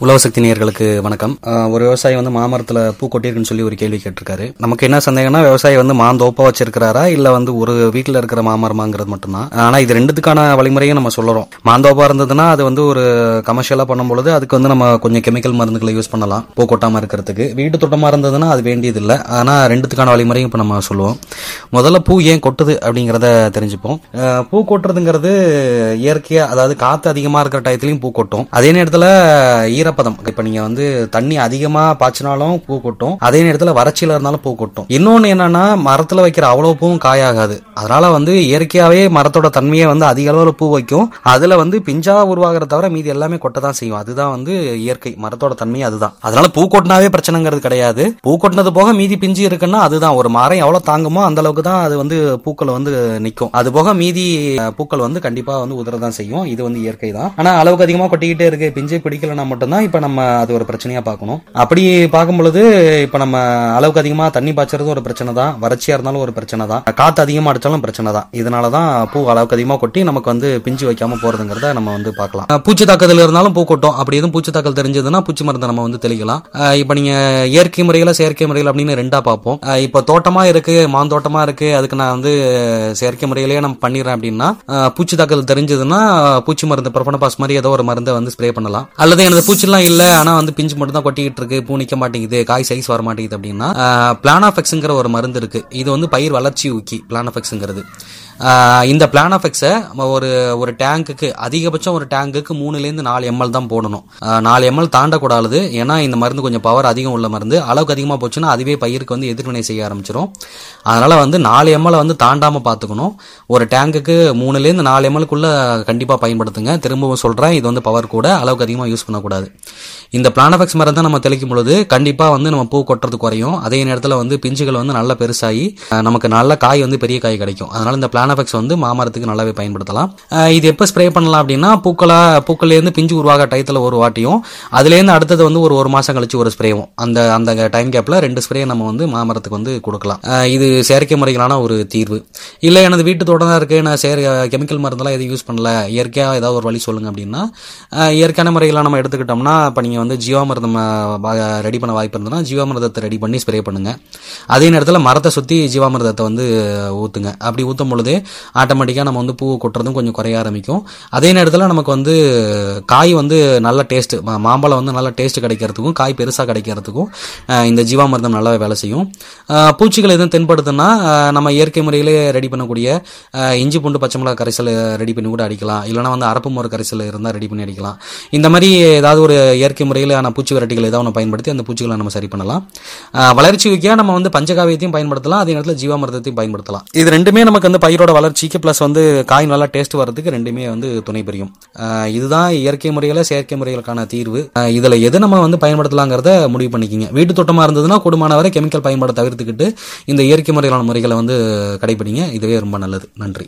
உழவசக்தி நேயர்களுக்கு வணக்கம் அஹ், ஒரு விவசாயி வந்து மாமரத்துல பூ கொட்டியிருக்குன்னு சொல்லி ஒரு கேள்வி கேட்டிருக்காரு நமக்கு என்ன சந்தேகம்னா விவசாயி வந்து மாந்தோப்பா வச்சிருக்கிறாரா இல்ல வந்து ஒரு வீட்டுல இருக்கிற மாமரமாங்கிறது மட்டும்தான் ஆனா இது ரெண்டுத்துக்கான வழிமுறையும் நம்ம சொல்லுறோம் மாந்தோப்பா இருந்ததுன்னா அது வந்து ஒரு கமர்ஷியலா பண்ணும்பொழுது அதுக்கு வந்து நம்ம கொஞ்சம் கெமிக்கல் மருந்துகளை யூஸ் பண்ணலாம் பூ கொட்டாம இருக்கிறதுக்கு வீட்டு தோட்டமா இருந்ததுன்னா அது வேண்டியது இல்லை ஆனா ரெண்டுத்துக்கான வழிமுறையும் இப்ப நம்ம சொல்லுவோம் முதல்ல பூ ஏன் கொட்டுது அப்படிங்கறத தெரிஞ்சுப்போம் அஹ், பூ கொட்டுறதுங்கிறது இயற்கையா அதாவது காத்து அதிகமா இருக்கிற டயத்துலயும் பூ கொட்டும் அதே நேரத்துல ஈரப்பதம் இப்ப நீங்க வந்து தண்ணி அதிகமா பாய்ச்சினாலும் பூ கொட்டும் அதே நேரத்துல வறட்சியில இருந்தாலும் பூ கொட்டும் இன்னொன்னு என்னன்னா மரத்துல வைக்கிற அவ்வளவு பூவும் காயாகாது அதனால வந்து இயற்கையாவே மரத்தோட தன்மையை வந்து அதிக அளவுல பூ வைக்கும் அதுல வந்து பிஞ்சா உருவாகிற தவிர மீதி எல்லாமே கொட்ட தான் செய்யும் அதுதான் வந்து இயற்கை மரத்தோட தன்மை அதுதான் அதனால பூ கொட்டினாவே பிரச்சனைங்கிறது கிடையாது பூ கொட்டினது போக மீதி பிஞ்சு இருக்குன்னா அதுதான் ஒரு மரம் எவ்வளவு தாங்குமோ அந்த அளவுக்கு தான் அது வந்து பூக்கள் வந்து நிக்கும் அது போக மீதி அஹ், பூக்கள் வந்து கண்டிப்பா வந்து உதறதான் செய்யும் இது வந்து இயற்கை தான் ஆனா அளவுக்கு அதிகமா கொட்டிக்கிட்டே இருக்கு பிஞ்சை பிடிக்கலன்னா மட்டும்தான் இப்ப நம்ம அது ஒரு பிரச்சனையா பார்க்கணும் அப்படி பார்க்கும் பொழுது இப்ப நம்ம அளவுக்கு அதிகமா தண்ணி பாய்ச்சறது ஒரு பிரச்சனை தான் வறட்சியா இருந்தாலும் ஒரு பிரச்சனை தான் காத்து அதிகமா அடிச்சாலும் பிரச்சனை தான் இதனாலதான் பூ அளவுக்கு அதிகமா கொட்டி நமக்கு வந்து பிஞ்சு வைக்காம போறதுங்கிறத நம்ம வந்து பார்க்கலாம் அஹ், பூச்சி தாக்குதல் இருந்தாலும் பூ கொட்டும் அப்படி எதுவும் பூச்சி தாக்கல் தெரிஞ்சதுன்னா பூச்சி மருந்தை நம்ம வந்து தெளிக்கலாம் அஹ், இப்ப நீங்க இயற்கை முறையில செயற்கை முறையில் அப்படின்னு ரெண்டா பார்ப்போம் அஹ், இப்ப தோட்டமா இருக்கு மாந்தோட்டமா இருக்கு அதுக்கு நான் வந்து செயற்கை முறையிலேயே நம்ம பண்ணிடுறேன் அப்படின்னா அஹ், பூச்சி தாக்கல் தெரிஞ்சதுன்னா பூச்சி மருந்து ப்ரொஃபனபாஸ் மாதிரி ஏதோ ஒரு மருந்தை வந்து ஸ்ப்ரே பண்ணலாம் அல்லது எனது பூச்சிலாம் இல்ல ஆனா வந்து பிஞ்சு மட்டும் தான் கொட்டிக்கிட்டு இருக்கு பூ நிக்க மாட்டேங்குது காய் சைஸ் வர மாட்டேங்குது அப்படின்னா பிளானாஃபெக்ஸ்ங்கிற ஒரு மருந்து இருக்கு இது வந்து பயிர் வளர்ச்சி ஊக்கி பிளானாஃபெக்ஸ்ங்கிறது ஆஹ் இந்த பிளானாஃபெக்ஸை ஒரு ஒரு டேங்குக்கு அதிகபட்சம் ஒரு டேங்குக்கு மூணுலேருந்து நாலு எம்எல் தான் போடணும் ஆஹ் நாலு எம்எல் தாண்டக்கூடாது ஏன்னா இந்த மருந்து கொஞ்சம் பவர் அதிகம் உள்ள மருந்து அளவுக்கு அதிகமாக போச்சுன்னா அதுவே பயிருக்கு வந்து எதிர்வினை செய்ய ஆரம்பிச்சிடும் அதனால வந்து நாலு எம்எல் வந்து தாண்டாம பார்த்துக்கணும் ஒரு டேங்குக்கு மூணுலேருந்து நாலு எம்எல்குள்ள கண்டிப்பாக பயன்படுத்துங்க திரும்பவும் சொல்கிறேன் இது வந்து பவர் கூட அளவுக்கு அதிகமாக யூஸ் பண்ணக்கூடாது இந்த பிளானஃபெக்ஸ் மருந்தை நம்ம தெளிக்கும் பொழுது கண்டிப்பாக வந்து நம்ம பூ கொட்டுறது குறையும் அதே நேரத்தில் வந்து பிஞ்சுகள் வந்து நல்லா பெருசாகி அஹ், நமக்கு நல்ல காய் வந்து பெரிய காய் கிடைக்கும் அதனால இந்த பிளானஃபெக்ஸ் வந்து மாமரத்துக்கு நல்லாவே பயன்படுத்தலாம் அஹ், இது எப்போ ஸ்ப்ரே பண்ணலாம் அப்படின்னா பூக்களா பூக்கள்லேருந்து பிஞ்சு உருவாக டயத்தில் ஒரு வாட்டியும் அதுலேருந்து அடுத்தது வந்து ஒரு ஒரு மாதம் கழிச்சு ஒரு ஸ்ப்ரேவும் அந்த அந்த டைம் கேப்பில் ரெண்டு ஸ்ப்ரே நம்ம வந்து மாமரத்துக்கு வந்து கொடுக்கலாம் அஹ், இது செயற்கை முறைகளான ஒரு தீர்வு இல்லை எனது வீட்டு தோட்டம் தான் இருக்கு நான் செயற்கை கெமிக்கல் மருந்தெல்லாம் எதுவும் யூஸ் பண்ணல இயற்கையாக ஏதாவது ஒரு வழி சொல்லுங்க அப்படின்னா அஹ், இயற்கையான முறைகளை நம்ம எடுத்துக்கிட்டோம்னா இப்போ நீங்கள் வந்து ஜீவாமிர்தம் ரெடி பண்ண வாய்ப்பு இருந்ததுன்னா ஜீவாமிர்தத்தை ரெடி பண்ணி ஸ்ப்ரே பண்ணுங்க அதே நேரத்தில் மரத்தை சுற்றி ஜீவாமிர்தத்தை வந்து ஊற்றுங்க அப்படி ஊற்றும் பொழுதே ஆட்டோமேட்டிக்காக நம்ம வந்து பூ கொட்டுறதும் கொஞ்சம் குறைய ஆரம்பிக்கும் அதே நேரத்தில் நமக்கு வந்து காய் வந்து நல்ல டேஸ்ட் மாம்பழம் வந்து நல்ல டேஸ்ட் கிடைக்கிறதுக்கும் காய் பெருசாக கிடைக்கிறதுக்கும் அஹ், இந்த ஜீவாமிர்தம் நல்லாவே வேலை செய்யும் அஹ், பூச்சிகள் எதுவும் தென்படுதுன்னா அஹ், நம்ம இயற்கை முறையிலே ரெடி பண்ணக்கூடிய அஹ், இஞ்சி பூண்டு பச்சை மிளகா கரைசல் ரெடி பண்ணி கூட அடிக்கலாம் இல்லைனா வந்து அரப்பு மோர் கரைசல் இருந்தால் ரெடி பண்ணி அடிக்கலாம் இந்த மாதிரி ஏதாவது ஒரு இயற்கை முறையிலான பூச்சி வெரைட்டிகள் ஏதாவது ஒன்று பயன்படுத்தி அந்த பூச்சிகளை நம்ம சரி பண்ணலாம் அஹ், வளர்ச்சி ஊக்கியா நம்ம வந்து பஞ்சகாவியத்தையும் பயன்படுத்தலாம் அதே நேரத்தில் ஜீவாமிர்தத்தையும் பயன்படுத்தலாம் இது ரெண்டுமே நமக்கு வந்து பயிரோட வளர்ச்சிக்கு ப்ளஸ் வந்து காய் நல்லா டேஸ்ட் வர்றதுக்கு ரெண்டுமே வந்து துணை புரியும் அஹ், இதுதான் இயற்கை முறையில் செயற்கை முறைகளுக்கான தீர்வு அஹ், இதுல எது நம்ம வந்து பயன்படுத்தலாங்கிறத முடிவு பண்ணிக்கிங்க வீட்டு தோட்டமா இருந்ததுன்னா கூடுமான வரை கெமிக்கல் பயன்பாட தவிர்த்துக்கிட்டு இந்த இயற்கை முறையிலான முறைகளை வந்து கடைபிடிங்க இதுவே ரொம்ப நல்லது நன்றி